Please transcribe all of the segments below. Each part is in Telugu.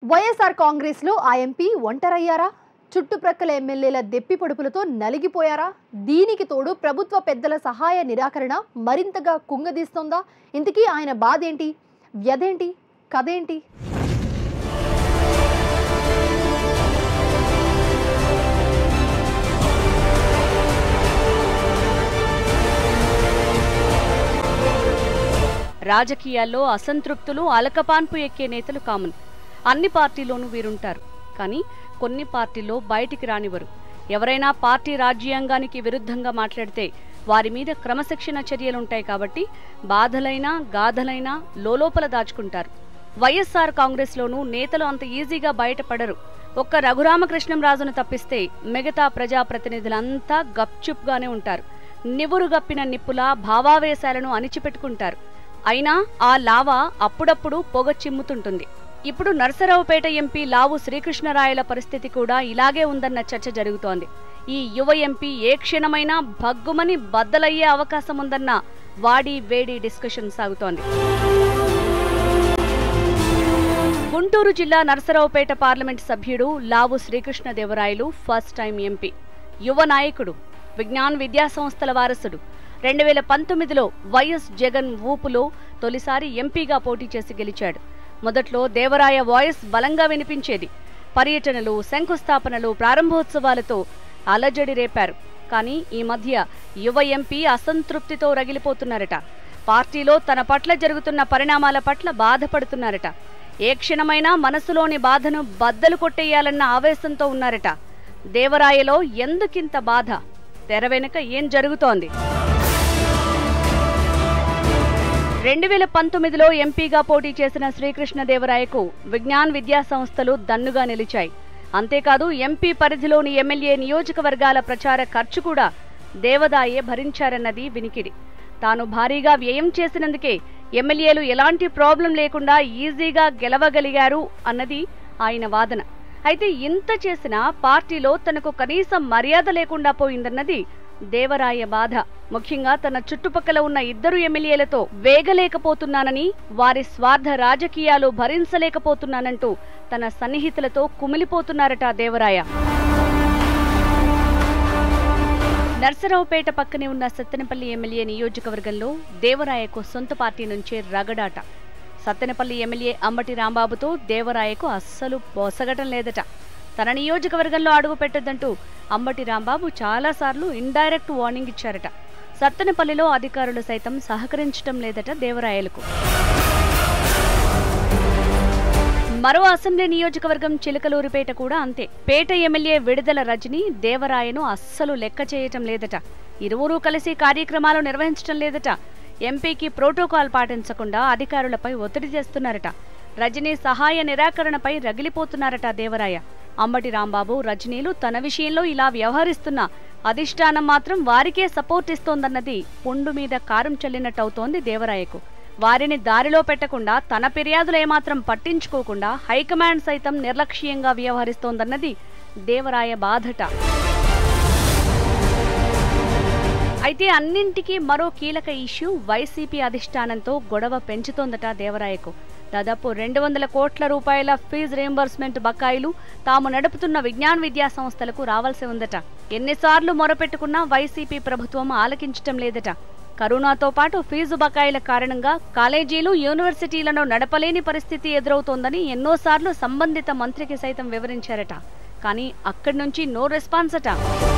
వైఎస్ఆర్ కాంగ్రెస్లో ఆ ఎంపీ ఒంటరయ్యారా చుట్టుప్రక్కల ఎమ్మెల్యేల దెప్పి పొడుపులతో నలిగిపోయారా దీనికి తోడు ప్రభుత్వ పెద్దల సహాయ నిరాకరణ మరింతగా కుంగదీస్తోందా ఇంతకీ ఆయన బాధేంటి వ్యధేంటి కథేంటి రాజకీయాల్లో అసంతృప్తులు అలకపాన్పు ఎక్కే నేతలు కామన్ అన్ని పార్టీలోనూ వీరుంటారు కానీ కొన్ని పార్టీల్లో బయటికి రానివ్వరు ఎవరైనా పార్టీ రాజ్యాంగానికి విరుద్ధంగా మాట్లాడితే వారి మీద క్రమశిక్షణ చర్యలుంటాయి కాబట్టి బాధలైనా గాథలైనా లోలోపల దాచుకుంటారు వైఎస్ఆర్ కాంగ్రెస్లోనూ నేతలు అంత ఈజీగా బయటపడరు ఒక్క రఘురామకృష్ణంరాజును తప్పిస్తే మిగతా ప్రజాప్రతినిధులంతా గప్చుప్గానే ఉంటారు నివురు గప్పిన నిప్పులా భావావేశాలను అణిచిపెట్టుకుంటారు అయినా ఆ లావా అప్పుడప్పుడు పొగ చిమ్ముతుంటుంది ఇప్పుడు నరసరావుపేట ఎంపీ లావు శ్రీకృష్ణరాయల పరిస్థితి కూడా ఇలాగే ఉందన్న చర్చ జరుగుతోంది ఈ యువ ఎంపీ ఏ క్షణమైనా భగ్గుమని బద్దలయ్యే అవకాశం ఉందన్న వాడి వేడి డిస్కషన్ సాగుతోంది గుంటూరు జిల్లా నరసరావుపేట పార్లమెంట్ సభ్యుడు Lavu Srikrishnadevarayalu first time MP యువ నాయకుడు విజ్ఞాన్ విద్యా సంస్థల వారసుడు రెండు వేల పంతొమ్మిదిలో వైఎస్ జగన్ ఊపులో తొలిసారి ఎంపీగా పోటీ చేసి గెలిచాడు మొదట్లో దేవరాయ వాయిస్ బలంగా వినిపించేది పర్యటనలు శంకుస్థాపనలు ప్రారంభోత్సవాలతో అలజడి రేపారు కానీ ఈ మధ్య యువ ఎంపీ అసంతృప్తితో రగిలిపోతున్నారట పార్టీలో తన పట్ల జరుగుతున్న పరిణామాల పట్ల బాధపడుతున్నారట ఏ క్షణమైనా మనసులోని బాధను బద్దలు కొట్టేయాలన్న ఆవేశంతో ఉన్నారట దేవరాయలో ఎందుకింత బాధ తెర వెనుక ఏం జరుగుతోంది రెండు వేల పంతొమ్మిదిలో ఎంపీగా పోటీ చేసిన శ్రీకృష్ణదేవరాయకు విజ్ఞాన్ విద్యా సంస్థలు దన్నుగా నిలిచాయి అంతేకాదు ఎంపీ పరిధిలోని ఎమ్మెల్యే నియోజకవర్గాల ప్రచార ఖర్చు కూడా దేవదాయే భరించారన్నది వినికిడి తాను భారీగా వ్యయం చేసినందుకే ఎమ్మెల్యేలు ఎలాంటి ప్రాబ్లం లేకుండా ఈజీగా గెలవగలిగారు అన్నది ఆయన వాదన అయితే ఇంత చేసినా పార్టీలో తనకు కనీసం మర్యాద లేకుండా పోయిందన్నది దేవరాయ బాధ ముఖ్యంగా తన చుట్టుపక్కల ఉన్న ఇద్దరు ఎమ్మెల్యేలతో వేగలేకపోతున్నానని వారి స్వార్థ రాజకీయాలు భరించలేకపోతున్నానంటూ తన సన్నిహితులతో కుమిలిపోతున్నారట దేవరాయ నర్సరావుపేట పక్కనే ఉన్న సత్తెనపల్లి ఎమ్మెల్యే నియోజకవర్గంలో దేవరాయకు సొంత పార్టీ నుంచే రగడాట సత్తెనపల్లి ఎమ్మెల్యే అంబటి రాంబాబుతో దేవరాయకు అస్సలు పొసగటం లేదట తన నియోజకవర్గంలో అడుగు పెట్టొద్దంటూ అంబటి రాంబాబు చాలాసార్లు ఇండైరెక్ట్ వార్నింగ్ ఇచ్చారట సత్తెనపల్లిలో అధికారులు సైతం సహకరించడం లేదట దేవరాయలకు మరో అసెంబ్లీ నియోజకవర్గం చిలకలూరిపేట కూడా అంతే పేట ఎమ్మెల్యే విడుదల రజని దేవరాయను అస్సలు లెక్క చేయటం లేదట ఇరువురూ కలిసి కార్యక్రమాలు నిర్వహించటం లేదట ఎంపీకి ప్రోటోకాల్ పాటించకుండా అధికారులపై ఒత్తిడి చేస్తున్నారట రజనీ సహాయ నిరాకరణపై రగిలిపోతున్నారట దేవరాయ అంబటి రాంబాబు రజనీలు తన విషయంలో ఇలా వ్యవహరిస్తున్న అధిష్టానం మాత్రం వారికే సపోర్ట్ ఇస్తోందన్నది పుండు మీద కారం చల్లినట్టవుతోంది దేవరాయకు వారిని దారిలో పెట్టకుండా తన ఫిర్యాదులు ఏమాత్రం పట్టించుకోకుండా హైకమాండ్ సైతం నిర్లక్ష్యంగా వ్యవహరిస్తోందన్నది దేవరాయ బాధట అయితే అన్నింటికీ మరో కీలక ఇష్యూ వైసీపీ అధిష్టానంతో గొడవ పెంచుతోందట దేవరాయకు దాదాపు రెండు వందల కోట్ల రూపాయల ఫీజు రియంబర్స్మెంట్ బకాయిలు తాము నడుపుతున్న విజ్ఞాన్ విద్యా సంస్థలకు రావాల్సి ఉందట ఎన్నిసార్లు మొరపెట్టుకున్నా వైసీపీ ప్రభుత్వం ఆలకించటం లేదట కరోనాతో పాటు ఫీజు బకాయిల కారణంగా కాలేజీలు యూనివర్సిటీలను నడపలేని పరిస్థితి ఎదురవుతోందని ఎన్నోసార్లు సంబంధిత మంత్రికి సైతం వివరించారట కానీ అక్కడి నుంచి నో రెస్పాన్స్ అట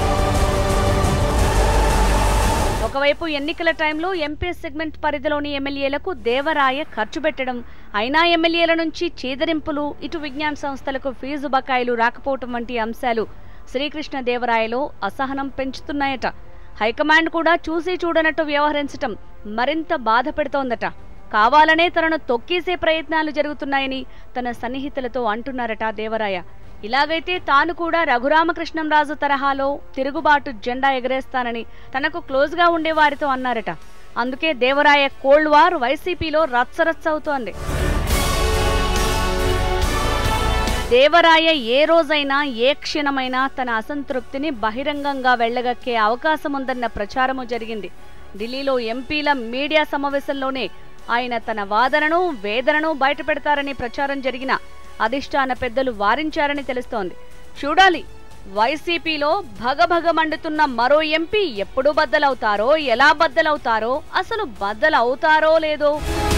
ఒకవైపు ఎన్నికల టైంలో ఎంపీ సెగ్మెంట్ పరిధిలోని ఎమ్మెల్యేలకు దేవరాయ ఖర్చు పెట్టడం అయినా ఎమ్మెల్యేల నుంచి చేదరింపులు ఇటు విజ్ఞాన సంస్థలకు ఫీజు బకాయిలు రాకపోవటం వంటి అంశాలు శ్రీకృష్ణ దేవరాయలో అసహనం పెంచుతున్నాయట హైకమాండ్ కూడా చూసి చూడనట్టు వ్యవహరించటం మరింత బాధ పెడుతోందట కావాలనే తనను తొక్కేసే ప్రయత్నాలు జరుగుతున్నాయని తన సన్నిహితులతో అంటున్నారట దేవరాయ ఇలాగైతే తాను కూడా రఘురామకృష్ణంరాజు తరహాలో తిరుగుబాటు జెండా ఎగరేస్తానని తనకు క్లోజ్గా ఉండే వారితో అన్నారట అందుకే దేవరాయ కోల్డ్ వార్ వైసీపీలో రచ్చరచ్చ అవుతోంది దేవరాయ ఏ రోజైనా ఏ క్షణమైనా తన అసంతృప్తిని బహిరంగంగా వెళ్లగక్కే అవకాశం ఉందన్న ప్రచారము జరిగింది ఢిల్లీలో ఎంపీల మీడియా సమావేశంలోనే ఆయన తన వాదనను వేదనను బయటపెడతారని ప్రచారం జరిగిన అధిష్టాన పెద్దలు వారించారని తెలుస్తోంది చూడాలి వైసీపీలో భగభగ మండుతున్న మరో ఎంపీ ఎప్పుడు బద్దలవుతారో ఎలా బద్దలవుతారో అసలు బద్దలవుతారో లేదో